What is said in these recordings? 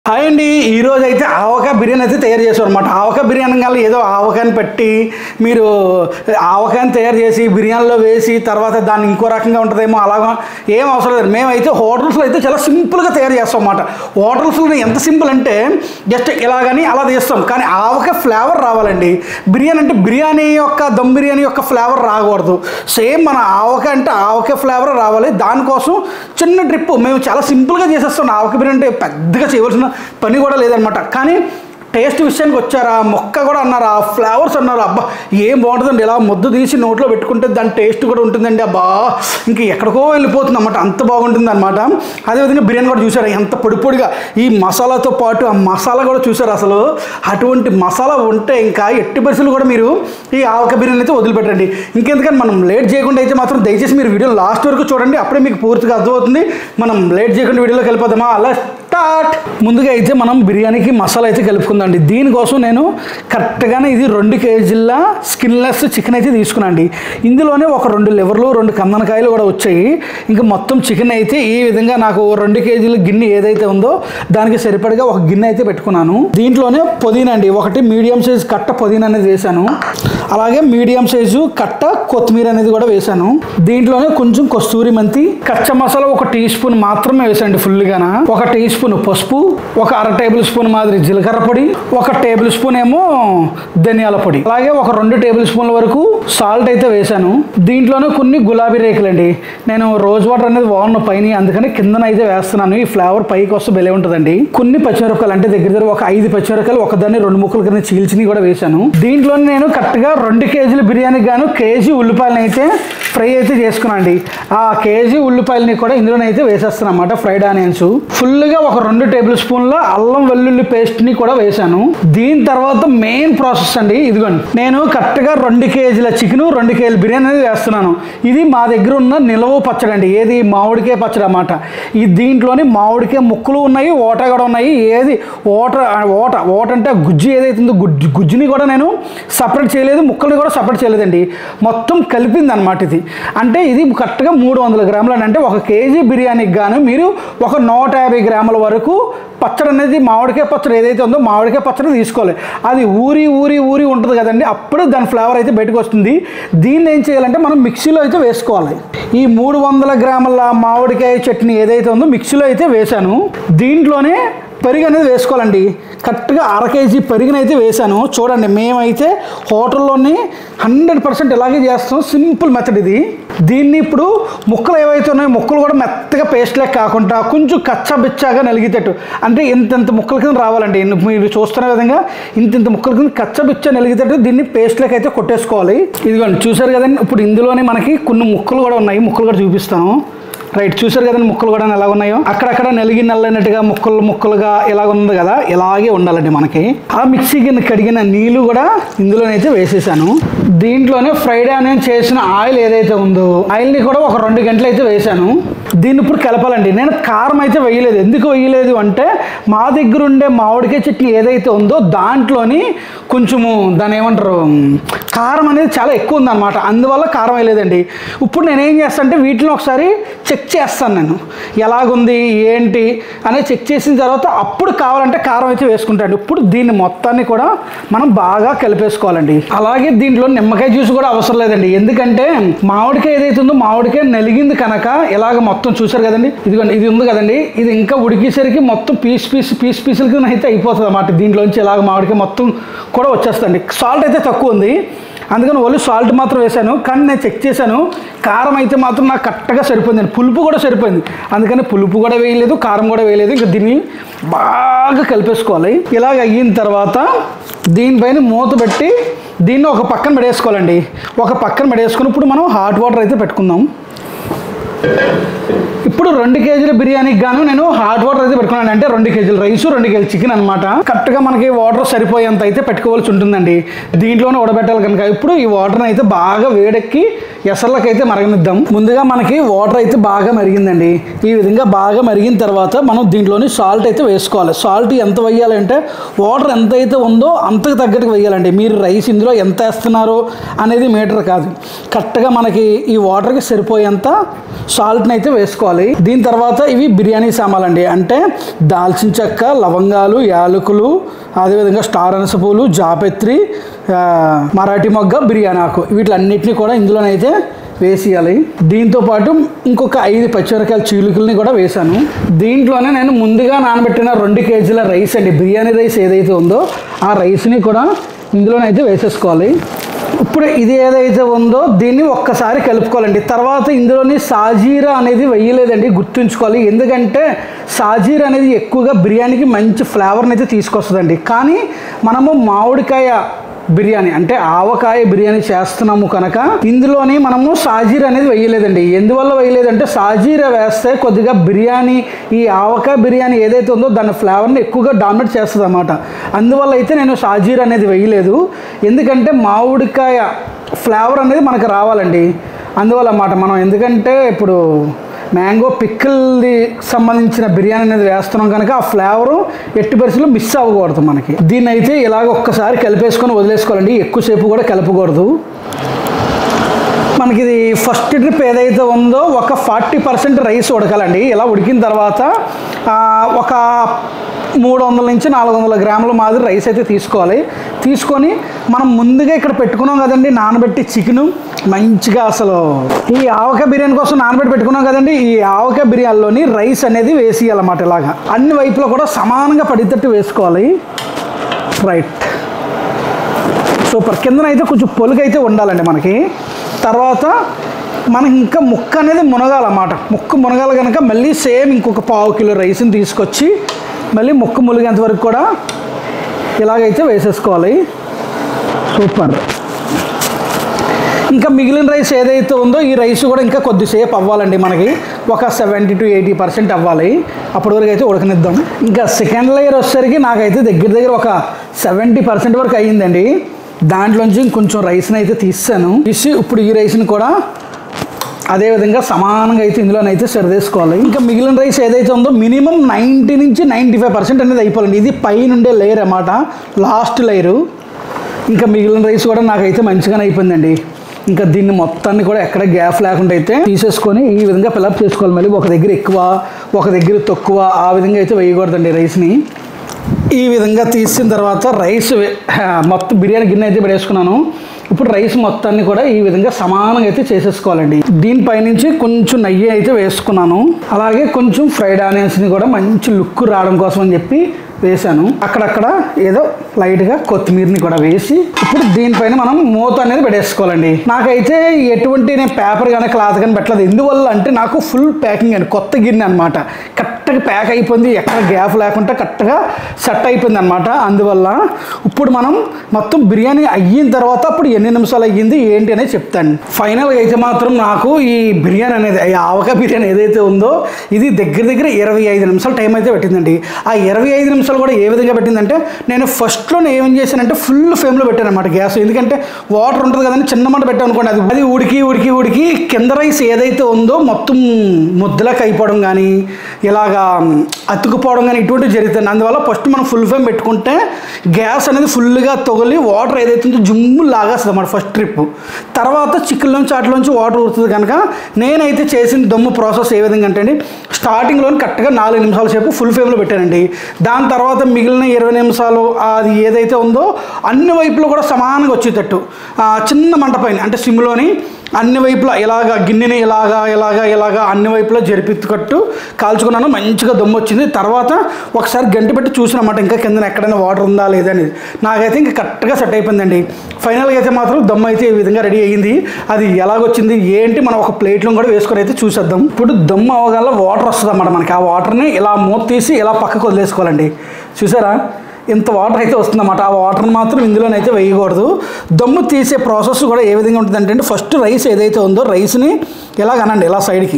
Hi అండి ఈరోజు అయితే ఆవకాయ బిర్యానీ అయితే తయారు చేసాం అనమాట ఆవకాయ బిర్యానీ కాదు ఏదో ఆవకాయని పెట్టి మీరు ఆవకాయని తయారు చేసి బిర్యానీలో వేసి తర్వాత దాన్ని ఇంకో రకంగా ఉంటుందేమో అలాగా ఏం అవసరం లేదు మేమైతే హోటల్స్లో అయితే చాలా సింపుల్గా తయారు చేస్తాం అన్నమాట హోటల్స్లో ఎంత సింపుల్ అంటే జస్ట్ ఇలాగని అలా తీస్తాం కానీ ఆవకాయ ఫ్లేవర్ రావాలండి బిర్యానీ అంటే బిర్యానీ యొక్క దమ్ బిర్యానీ యొక్క ఫ్లేవర్ రాకూడదు సేమ్ మన ఆవకాయ అంటే ఆవకాయ ఫ్లేవర్ రావాలి దానికోసం చిన్న ట్రిప్ మేము చాలా సింపుల్గా చేసేస్తాం ఆవకాయ బిర్యానీ అంటే పెద్దగా చేయవలసిన పని కూడా లేదనమాట కానీ టేస్ట్ విషయానికి వచ్చారా మొక్క కూడా అన్నారా ఫ్లేవర్స్ అన్నారు అబ్బా ఏం బాగుంటుందండి ఇలా ముద్ద తీసి నోట్లో పెట్టుకుంటే దాని టేస్ట్ కూడా ఉంటుందండి అబ్బా ఇంక ఎక్కడికో వెళ్ళిపోతుంది అనమాట అంత బాగుంటుంది అనమాట అదేవిధంగా బిర్యానీ కూడా చూసారా ఎంత పొడి పొడిగా ఈ మసాలాతో పాటు ఆ మసాలా కూడా చూసారు అసలు అటువంటి మసాలా ఉంటే ఇంకా ఎట్టి పరిస్థితులు కూడా మీరు ఈ ఆవక బిర్యానీ అయితే వదిలిపెట్టండి ఇంకెందుకని మనం లేట్ చేయకుండా అయితే మాత్రం దయచేసి మీరు వీడియో లాస్ట్ వరకు చూడండి అప్పుడే మీకు పూర్తిగా అర్థమవుతుంది మనం లేట్ చేయకుండా వీడియోలోకి వెళ్ళిపోదామా అలా స్టార్ట్ ముందుగా అయితే మనం బిర్యానీకి మసాలా అయితే కలుపుకుందండి దీనికోసం నేను కరెక్ట్గానే ఇది రెండు కేజీల స్కిన్లెస్ చికెన్ అయితే తీసుకున్నాండి ఇందులోనే ఒక రెండు లివర్లు రెండు కందనకాయలు కూడా వచ్చాయి ఇంకా మొత్తం చికెన్ అయితే ఈ విధంగా నాకు రెండు కేజీల గిన్నె ఏదైతే ఉందో దానికి సరిపడగా ఒక గిన్నె అయితే పెట్టుకున్నాను దీంట్లోనే పుదీనా అండి ఒకటి మీడియం సైజ్ కట్ట పుదీనా అనేది వేశాను అలాగే మీడియం సైజు కట్ట కొత్తిమీర అనేది కూడా వేశాను దీంట్లోనే కొంచెం కస్తూరి మెంతి కచ్చ మసాలా ఒక టీ స్పూన్ మాత్రమే వేసండి ఫుల్గాన ఒక టీ స్పూన్ పసుపు ఒక అర టేబుల్ స్పూన్ మాదిరి జీలకర్ర పొడి ఒక టేబుల్ స్పూన్ ఏమో ధనియాల పొడి అలాగే ఒక రెండు టేబుల్ స్పూన్ల వరకు సాల్ట్ అయితే వేశాను దీంట్లోనే కొన్ని గులాబీ రేకులండి నేను రోజ్ వాటర్ అనేది బాగున్న పైన అందుకని కిందన అయితే వేస్తున్నాను ఈ ఫ్లేవర్ పైకి వస్తే బెలే ఉంటుందండి కొన్ని పచ్చిమిరపకాయలు అంటే దగ్గర దగ్గర ఒక ఐదు పచ్చిమిరపకాయలు ఒకదాన్ని రెండు ముక్కల కింద చీల్చిని కూడా వేశాను దీంట్లో నేను కరెక్ట్గా రెండు కేజీల బిర్యానీకి గాను కేజీ ఉల్లిపాయలను అయితే ఫ్రై అయితే చేసుకున్నాండి ఆ కేజీ ఉల్లిపాయలని కూడా ఇందులోనైతే వేసేస్తాను అనమాట ఫ్రైడ్ ఆనియన్స్ ఫుల్గా ఒక రెండు టేబుల్ స్పూన్ల అల్లం వెల్లుల్లి పేస్ట్ని కూడా వేశాను దీని తర్వాత మెయిన్ ప్రాసెస్ అండి ఇదిగోండి నేను కరెక్ట్గా రెండు కేజీల చికెన్ రెండు కేజీల బిర్యానీ అనేది వేస్తున్నాను ఇది మా దగ్గర ఉన్న నిలవ పచ్చడి అండి ఏది మామిడికాయ పచ్చడి అన్నమాట ఈ దీంట్లోని మామిడికాయ ముక్కలు ఉన్నాయి ఓట కూడా ఉన్నాయి ఏది ఓట ఓట ఓట అంటే ఆ గుజ్జు ఏదైతే ఉందో గుజ్జు గుజ్జుని కూడా నేను సపరేట్ చేయలేదు ముక్కల్ని కూడా సపరేట్ చేయలేదండి మొత్తం కలిపింది అనమాట ఇది అంటే ఇది కరెక్ట్గా మూడు వందల గ్రాములు అని అంటే ఒక కేజీ బిర్యానీకి గాను మీరు ఒక నూట యాభై గ్రాముల వరకు పచ్చడి అనేది మామిడికాయ పచ్చడి ఏదైతే ఉందో మామిడికాయ పచ్చడి తీసుకోవాలి అది ఊరి ఊరి ఊరి ఉంటుంది కదండి అప్పుడు దాని ఫ్లేవర్ అయితే బయటకు వస్తుంది దీన్ని ఏం చేయాలంటే మనం మిక్సీలో అయితే వేసుకోవాలి ఈ మూడు వందల గ్రాముల మామిడికాయ చట్నీ ఏదైతే ఉందో మిక్సీలో అయితే వేశాను దీంట్లోనే పెరుగు అనేది వేసుకోవాలండి కరెక్ట్గా అర కేజీ పెరుగునైతే వేశాను చూడండి మేమైతే హోటల్లోని హండ్రెడ్ పర్సెంట్ ఇలాగే చేస్తాం సింపుల్ మెథడ్ ఇది దీన్ని ఇప్పుడు ముక్కలు ఏవైతే ఉన్నాయో ముక్కలు కూడా మెత్తగా పేస్ట్ లెక్క కాకుండా కొంచెం కచ్చా బిచ్చాగా నలిగేటట్టు అంటే ఇంత ఇంత ముక్కల కింద రావాలండి ఇన్ని- మీరు చూస్తున్న విధంగా ఇంత ఇంత ముక్కల కింద కచ్చా బిచ్చా నలిగేటట్టు దీన్ని పేస్ట్ లెక్క అయితే కొట్టేసుకోవాలి ఇదిగోండి చూసారు కదండి ఇప్పుడు ఇందులోనే మనకి కొన్ని ముక్కలు కూడా ఉన్నాయి ముక్కలు కూడా చూపిస్తాను రైట్ చూసారు కదండి ముక్కలు కూడా ఎలా ఉన్నాయో అక్కడక్కడ నలిగి నల్లనట్టుగా ముక్కలు ముక్కలుగా ఇలా ఉంది కదా ఇలాగే ఉండాలండి మనకి ఆ మిక్సీ కింద కడిగిన నీళ్లు కూడా ఇందులోనైతే వేసేసాను దీంట్లోనే ఫ్రైడ్ ఆనియన్ చేసిన ఆయిల్ ఏదైతే ఉందో ఆయిల్ని కూడా ఒక రెండు గంటలు అయితే వేసాను దీన్ని ఇప్పుడు కలపాలండి నేను కారం అయితే వేయలేదు ఎందుకు వేయలేదు అంటే మా దగ్గర ఉండే మామిడికాయ చట్నీ ఏదైతే ఉందో దాంట్లోని కొంచెము దాని ఏమంటారు కారం అనేది చాలా ఎక్కువ ఉందన్నమాట అందువల్ల కారం వేయలేదండి ఇప్పుడు నేను ఏం చేస్తాను అంటే వీటిని ఒకసారి చెక్ చేస్తాను నేను ఎలాగుంది ఏంటి అనేది చెక్ చేసిన తర్వాత అప్పుడు కావాలంటే కారం అయితే వేసుకుంటాను ఇప్పుడు దీన్ని మొత్తాన్ని కూడా మనం బాగా కలిపేసుకోవాలండి అలాగే దీంట్లో నిమ్మకాయ జ్యూస్ కూడా అవసరం లేదండి ఎందుకంటే మామిడికాయ ఏదైతే ఉందో మామిడికాయ నలిగింది కనుక ఇలాగ మొత్తం చూసారు కదండి ఇదిగోండి ఇది ఉంది కదండి ఇది ఇంకా ఉడికేసరికి మొత్తం పీస్ పీస్ పీస్ పీసుల కింద అయితే అయిపోతుంది అన్నమాట దీంట్లోంచి ఇలాగ మామిడికాయ మొత్తం కూడా వచ్చేస్తుంది సాల్ట్ అయితే తక్కువ ఉంది అందుకని ఓన్లీ సాల్ట్ మాత్రం వేశాను కానీ నేను చెక్ చేశాను కారం అయితే మాత్రం నాకు కరెక్ట్గా సరిపోయింది పులుపు కూడా సరిపోయింది అందుకని పులుపు కూడా వేయలేదు కారం కూడా వేయలేదు ఇంకా దీన్ని బాగా కలిపేసుకోవాలి ఇలాగ అయిన తర్వాత దీనిపైన మూత పెట్టి దీన్ని ఒక పక్కన పడేసుకోవాలండి ఒక పక్కన పడేసుకుని ఇప్పుడు మనం హాట్ వాటర్ అయితే పెట్టుకుందాం ఇప్పుడు రెండు కేజీల బిర్యానీకి గాను నేను హాట్ వాటర్ అయితే పెట్టుకున్నాను అంటే రెండు కేజీల రైస్ రెండు కేజీల చికెన్ అనమాట కరెక్ట్గా మనకి వాటర్ సరిపోయేంత అయితే పెట్టుకోవాల్సి ఉంటుందండి దీంట్లోనే ఉడబెట్టాలి కనుక ఇప్పుడు ఈ వాటర్ని అయితే బాగా వేడెక్కి ఎసర్లకు అయితే మరగనిద్దాం ముందుగా మనకి వాటర్ అయితే బాగా మరిగిందండి ఈ విధంగా బాగా మరిగిన తర్వాత మనం దీంట్లోని సాల్ట్ అయితే వేసుకోవాలి సాల్ట్ ఎంత వేయాలంటే వాటర్ ఎంత అయితే ఉందో అంతకు తగ్గట్టుగా వేయాలండి మీరు రైస్ ఇందులో ఎంత వేస్తున్నారో అనేది మీటర్ కాదు కరెక్ట్గా మనకి ఈ వాటర్కి సరిపోయేంత సాల్ట్ని అయితే వేసుకోవాలి దీని తర్వాత ఇవి బిర్యానీ సామాన్లు అండి అంటే దాల్చిన చెక్క లవంగాలు యాలకులు అదేవిధంగా స్టార్ అనస పూలు జాపత్రి ఆ, మరాఠీ మొగ్గ బిర్యానీ ఆకు వీటిలన్నిటిని కూడా ఇందులోనైతే వేసేయాలి దీంతో పాటు ఇంకొక ఐదు పచ్చిమిరకాయల చీలుకల్ని కూడా వేశాను దీంట్లోనే నేను ముందుగా నానబెట్టిన రెండు కేజీల రైస్ అండి బిర్యానీ రైస్ ఏదైతే ఉందో ఆ రైస్ని కూడా ఇందులోనైతే వేసేసుకోవాలి ఇప్పుడు ఇది ఏదైతే ఉందో దీన్ని ఒక్కసారి కలుపుకోవాలండి తర్వాత ఇందులోని సాజీరా అనేది వేయలేదండి గుర్తుంచుకోవాలి ఎందుకంటే సాజీరా అనేది ఎక్కువగా బిర్యానీకి మంచి ఫ్లేవర్ని అయితే తీసుకొస్తుందండి కానీ మనము మామిడికాయ బిర్యానీ అంటే ఆవకాయ బిర్యానీ చేస్తున్నాము కనుక ఇందులోని మనము సాజీర అనేది వేయలేదండి ఎందువల్ల వేయలేదంటే సాజీర వేస్తే కొద్దిగా బిర్యానీ ఈ ఆవకాయ బిర్యానీ ఏదైతే ఉందో దాని ఫ్లేవర్ని ఎక్కువగా డామినేట్ చేస్తుంది అన్నమాట అందువల్ల అయితే నేను సాజీర అనేది వేయలేదు ఎందుకంటే మామిడికాయ ఫ్లేవర్ అనేది మనకు రావాలండి అందువల్ల అన్నమాట మనం ఎందుకంటే ఇప్పుడు మ్యాంగో పిక్కల్ది సంబంధించిన బిర్యానీ అనేది వేస్తున్నాం కనుక ఆ ఫ్లేవరు ఎట్టి పరిస్థితుల్లో మిస్ అవ్వకూడదు మనకి దీన్ని అయితే ఇలాగ ఒక్కసారి కలిపేసుకొని వదిలేసుకోవాలండి ఎక్కువసేపు కూడా కలపకూడదు మనకి ఇది ఫస్ట్ ట్రిప్ ఏదైతే ఉందో ఒక ఫార్టీ పర్సెంట్ రైస్ ఉడకాలండి ఇలా ఉడికిన తర్వాత ఆ, ఒక మూడు వందల నుంచి నాలుగు వందల గ్రాముల మాదిరి రైస్ అయితే తీసుకోవాలి తీసుకొని మనం ముందుగా ఇక్కడ పెట్టుకున్నాం కదండి నానబెట్టి చికెను మంచిగా అసలు ఈ ఆవకాయ బిర్యానీ కోసం నానబెట్టి పెట్టుకున్నాం కదండి ఈ ఆవకాయ బిర్యానీలోని రైస్ అనేది వేసేయాలన్నమాట ఇలాగా అన్ని వైపులో కూడా సమానంగా పడేటట్టు వేసుకోవాలి రైట్ సూపర్ కిందనైతే కొంచెం పొలుగైతే ఉండాలండి మనకి తర్వాత మనకి ఇంకా ముక్క అనేది మునగాలన్నమాట ముక్క మునగాలి కనుక మళ్ళీ సేమ్ ఇంకొక పావు కిలో రైస్ని తీసుకొచ్చి మళ్ళీ ముక్క ములిగేంత వరకు కూడా ఇలాగైతే వేసేసుకోవాలి సూపర్ ఇంకా మిగిలిన రైస్ ఏదైతే ఉందో ఈ రైస్ కూడా ఇంకా కొద్దిసేపు అవ్వాలండి మనకి ఒక సెవెంటీ టు ఎయిటీ పర్సెంట్ అవ్వాలి అప్పటి వరకు అయితే ఉడకనిద్దాం ఇంకా సెకండ్ లేయర్ వచ్చేసరికి నాకైతే దగ్గర దగ్గర ఒక సెవెంటీ పర్సెంట్ వరకు అయ్యిందండి దాంట్లోంచి ఇంకొంచెం రైస్ని అయితే తీసాను తీసి ఇప్పుడు ఈ రైస్ని కూడా అదేవిధంగా సమానంగా అయితే ఇందులోనైతే సరిదేసుకోవాలి ఇంకా మిగిలిన రైస్ ఏదైతే ఉందో మినిమం నైంటీ నుంచి నైంటీ ఫైవ్ పర్సెంట్ అనేది అయిపోవాలండి ఇది పైనుండే లేయర్ అన్నమాట లాస్ట్ లేయరు ఇంకా మిగిలిన రైస్ కూడా నాకైతే మంచిగానే అయిపోయిందండి ఇంకా దీన్ని మొత్తాన్ని కూడా ఎక్కడ గ్యాప్ లేకుండా అయితే తీసేసుకొని ఈ విధంగా ఫిలప్ చేసుకోవాలి మళ్ళీ ఒక దగ్గర ఎక్కువ ఒక దగ్గర తక్కువ ఆ విధంగా అయితే వేయకూడదండి రైస్ని ఈ విధంగా తీసిన తర్వాత రైస్ వే- మొత్తం బిర్యానీ గిన్నె అయితే పడేసుకున్నాను ఇప్పుడు రైస్ మొత్తాన్ని కూడా ఈ విధంగా సమానంగా అయితే చేసేసుకోవాలండి దీనిపైనుంచి కొంచెం నెయ్యి అయితే వేసుకున్నాను అలాగే కొంచెం ఫ్రైడ్ ఆనియన్స్ని కూడా మంచి లుక్ రావడం కోసం అని చెప్పి వేసాను అక్కడక్కడ ఏదో లైట్గా కొత్తిమీరని కూడా వేసి ఇప్పుడు దీనిపైన మనం మూత అనేది పెట్టేసుకోవాలండి నాకైతే ఎటువంటి నేను పేపర్ కానీ క్లాత్ కానీ పెట్టలేదు ఎందువల్ల అంటే నాకు ఫుల్ ప్యాకింగ్ అండి కొత్త గిన్నె అనమాట కరెక్ట్గా ప్యాక్ అయిపోయింది ఎక్కడ గ్యాప్ లేకుండా కరెక్ట్గా సెట్ అయిపోయింది అనమాట అందువల్ల ఇప్పుడు మనం మొత్తం బిర్యానీ అయిన తర్వాత అప్పుడు ఎన్ని నిమిషాలు అయ్యింది ఏంటి అనేది చెప్తాను ఫైనల్గా అయితే మాత్రం నాకు ఈ బిర్యానీ అనేది ఈ ఆవకాయ బిర్యానీ ఏదైతే ఉందో ఇది దగ్గర దగ్గర ఇరవై ఐదు నిమిషాలు టైం అయితే పెట్టిందండి ఆ ఇరవై ఐదు నిమిషాలు కూడా ఏ విధంగా పెట్టిందంటే నేను ఫస్ట్లో ఏం చేశానంటే ఫుల్ ఫ్లేమ్లో పెట్టాను అనమాట గ్యాస్ ఎందుకంటే వాటర్ ఉంటుంది కదండి చిన్న మంట పెట్టాను అనుకోండి అది అది ఉడికి ఉడికి ఉడికి కింద రైస్ ఏదైతే ఉందో మొత్తం ముద్దలకు అయిపోవడం కానీ ఇలాగా అతుకుపోవడం కానీ ఇటువంటివి జరుగుతుంది అందువల్ల ఫస్ట్ మనం ఫుల్ ఫ్లేమ్ పెట్టుకుంటే గ్యాస్ అనేది ఫుల్గా తొగలి వాటర్ ఏదైతే ఉందో జుమ్ము లాగేస్తుంది అన్నమాట ఫస్ట్ ట్రిప్ తర్వాత చికెన్లోంచి వాటిలోంచి వాటర్ ఊరుతుంది కనుక నేనైతే చేసిన దమ్ము ప్రాసెస్ ఏ విధంగా అంటే అండి స్టార్టింగ్లో కరెక్ట్గా నాలుగు నిమిషాల సేపు ఫుల్ ఫ్లేమ్లో పెట్టానండి దాని తర్వాత మిగిలిన ఇరవై నిమిషాలు అది ఏదైతే ఉందో అన్ని వైపులో కూడా సమానంగా వచ్చేటట్టు ఆ, చిన్న మంట పైన అంటే సిమ్లోని అన్ని వైపులా ఇలాగా గిన్నెని ఇలాగా ఇలాగా ఇలాగా అన్ని వైపులా జరిపిట్టుకట్టు కాల్చుకున్నాను మంచిగా దమ్ము వచ్చింది తర్వాత ఒకసారి గంట పెట్టి చూసినమాట ఇంకా కింద ఎక్కడైనా వాటర్ ఉందా లేదా అనేది నాకైతే ఇంకా కరెక్ట్గా సెట్ అయిపోయిందండి ఫైనల్గా అయితే మాత్రం దమ్ము అయితే ఈ విధంగా రెడీ అయ్యింది అది ఎలాగొచ్చింది ఏంటి మనం ఒక ప్లేట్లో కూడా వేసుకొని అయితే చూసేద్దాం ఇప్పుడు దమ్ము అవగాల వాటర్ వస్తుంది అన్నమాట మనకి ఆ వాటర్ని ఇలా మూత తీసి ఇలా పక్కకు వదిలేసుకోవాలండి చూసారా ఇంత వాటర్ అయితే వస్తుందన్నమాట ఆ వాటర్ని మాత్రం ఇందులోనైతే వేయకూడదు దమ్ము తీసే ప్రాసెస్ కూడా ఏ విధంగా ఉంటుంది అంటే ఫస్ట్ రైస్ ఏదైతే ఉందో రైస్ని ఇలా కనండి ఇలా సైడ్కి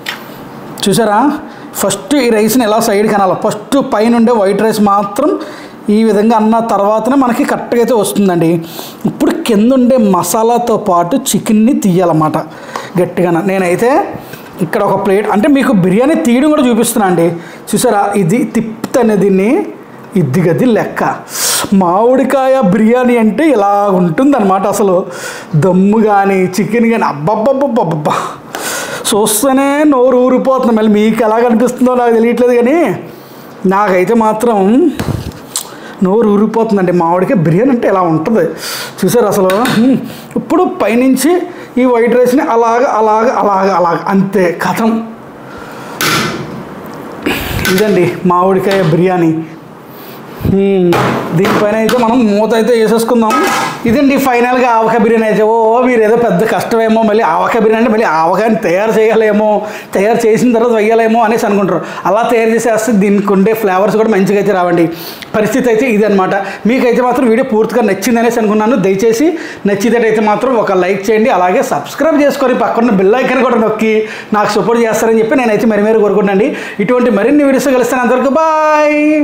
చూసారా ఫస్ట్ ఈ రైస్ని ఎలా సైడ్కి అనాలి ఫస్ట్ పైన ఉండే వైట్ రైస్ మాత్రం ఈ విధంగా అన్న తర్వాతనే మనకి కరెక్ట్గా అయితే వస్తుందండి ఇప్పుడు కింద ఉండే మసాలాతో పాటు చికెన్ని తీయాలన్నమాట గట్టిగా నేనైతే ఇక్కడ ఒక ప్లేట్ అంటే మీకు బిర్యానీ తీయడం కూడా చూపిస్తున్నా అండి చూసారా ఇది తిప్పుతానే దీన్ని ఇది గది లెక్క మామిడికాయ బిర్యానీ అంటే ఇలా ఉంటుందన్నమాట అసలు దమ్ము కానీ చికెన్ కానీ అబ్బబ్బబ్బబ్బబ్బా చూస్తేనే నోరు ఊరిపోతుంది మళ్ళీ మీకు ఎలా కనిపిస్తుందో నాకు తెలియట్లేదు కానీ నాకైతే మాత్రం నోరు ఊరిపోతుందండి మామిడికాయ బిర్యానీ అంటే ఇలా ఉంటుంది చూసారు అసలు హ్మ్. ఇప్పుడు పైనుంచి ఈ వైట్ రైస్ని అలాగ అలాగ అలాగ అలాగ అంతే కథం ఇదండి మామిడికాయ బిర్యానీ హ్మ్. దీనిపైన అయితే మనం మూత అయితే వేసేసుకుందాం ఇదండి ఫైనల్గా ఆవకాయ బిర్యానీ అయితే ఓ మీరు ఏదో పెద్ద కష్టమేమో మళ్ళీ ఆవకాయ బిర్యానీ అంటే మళ్ళీ ఆవకాయని తయారు చేయాలేమో తయారు చేసిన తర్వాత వేయాలేమో అనేసి అనుకుంటారు అలా తయారు చేసేస్తే దీనికి ఉండే ఫ్లేవర్స్ కూడా మంచిగా అయితే రావండి పరిస్థితి అయితే ఇది అనమాట మీకైతే మాత్రం వీడియో పూర్తిగా నచ్చింది అనేసి అనుకున్నాను దయచేసి నచ్చినట్టయితే మాత్రం ఒక లైక్ చేయండి అలాగే సబ్స్క్రైబ్ చేసుకొని పక్కన బెల్ ఐకన్ కూడా నొక్కి నాకు సపోర్ట్ చేస్తారని చెప్పి నేనైతే మరి మీరు కోరుకుంటానండి ఇటువంటి మరిన్ని వీడియోస్ కలుస్తాను అంతవరకు బాయ్